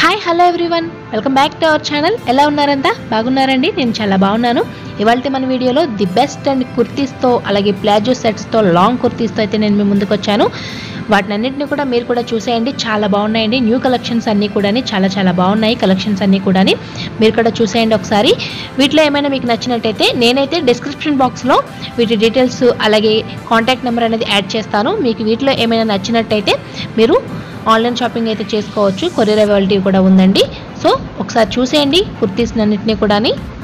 hi hello everyone welcome back to our channel ఎలా ఉన్నారంతా బాగున్నారండి నేను చాలా బాగున్నాను ఇవాళ మన వీడియోలో ది బెస్ట్ అండ్ కుర్తీస్తో అలాగే ప్లాజో సెట్స్తో లాంగ్ కుర్తీస్తో అయితే నేను మీ ముందుకు వచ్చాను వాటిని అన్నింటినీ కూడా మీరు కూడా చూసేయండి చాలా బాగున్నాయండి న్యూ కలెక్షన్స్ అన్నీ కూడా చాలా చాలా బాగున్నాయి కలెక్షన్స్ అన్నీ కూడా మీరు కూడా చూసేయండి ఒకసారి వీటిలో ఏమైనా మీకు నచ్చినట్టయితే నేనైతే డిస్క్రిప్షన్ బాక్స్లో వీటి డీటెయిల్స్ అలాగే కాంటాక్ట్ నెంబర్ అనేది యాడ్ చేస్తాను మీకు వీటిలో ఏమైనా నచ్చినట్టయితే మీరు ఆన్లైన్ షాపింగ్ అయితే చేసుకోవచ్చు కొరియర్ అవైలబిలిటీ కూడా ఉందండి సో ఒకసారి చూసేయండి కుర్తీస్ అన్నింటినీ కూడా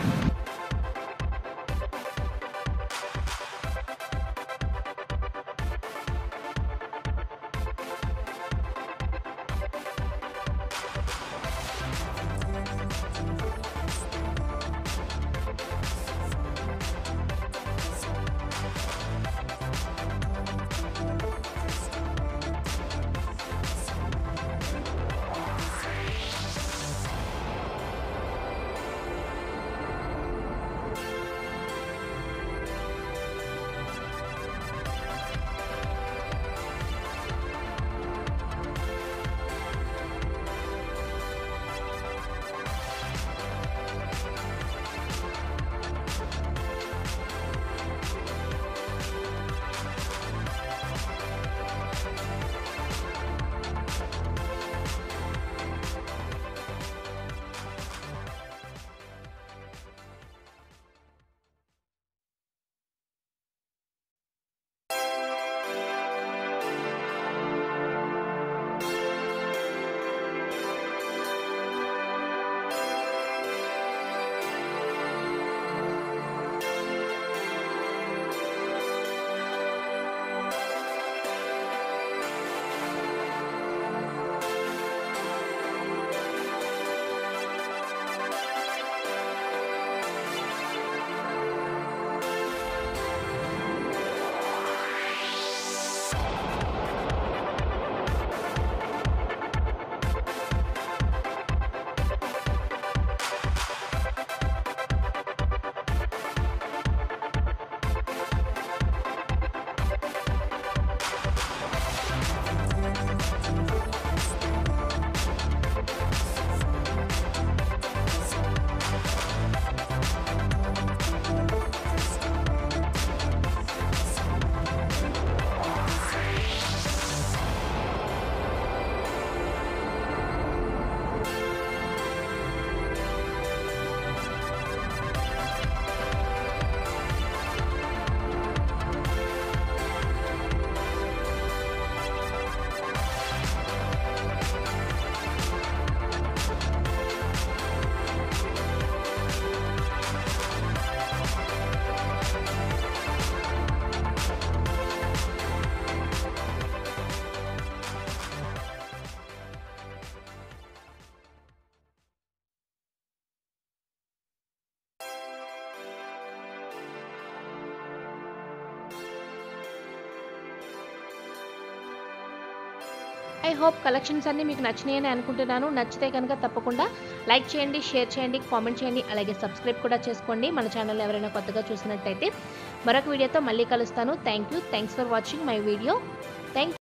ఐ హోప్ కలెక్షన్స్ అన్నీ మీకు నచ్చినాయని అనుకుంటున్నాను నచ్చితే కనుక తప్పకుండా లైక్ చేయండి షేర్ చేయండి కామెంట్ చేయండి అలాగే సబ్స్క్రైబ్ కూడా చేసుకోండి మన ఛానల్ ఎవరైనా కొత్తగా చూసినట్టయితే మరొక వీడియోతో మళ్ళీ కలుస్తాను thank you thanks for watching my video thank